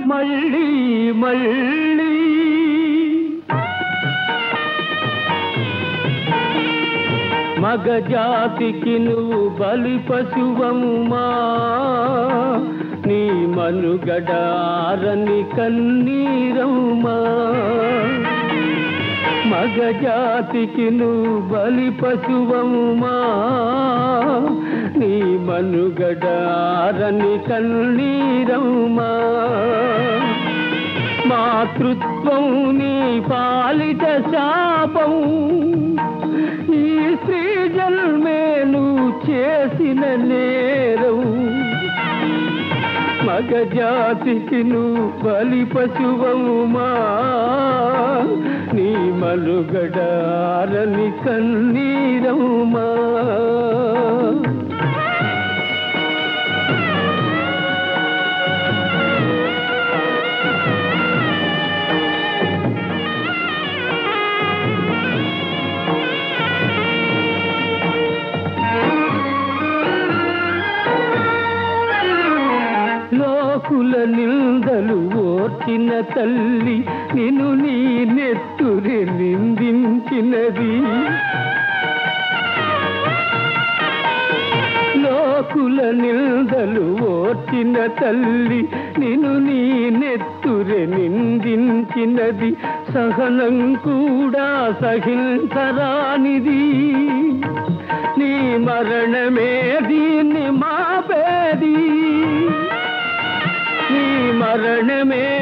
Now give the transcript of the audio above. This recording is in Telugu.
మళ్ళీ మళ్ళీ మగ జాతికి నువ్వు బలి పశువముమా నీ మనుగడారని కన్నీరమ్మా మగ జాతికి నువ్వు బలి పశువముమా నీ మనుగడారని కన్నీరమ్మా మాతృత్వం నీ పాలిట శాపం ఈ స్త్రీ జన్మేను చేసిన నేరం మగ జాతికి నువ్వు బలి పశువముమా నీ మనుగడారని కన్నీరమ్మా లోకుల నిందలు ఓర్చిన తల్లి నిన్ను నీ నెత్తురి నిందించినది లోకుల నిందలు ఓర్చిన తల్లి నిన్ను నీ నెత్తురి నిందించినది సహనం కూడా సహించరానిది నీ మరణమే దీన్ని మాపేది నీ మరణమే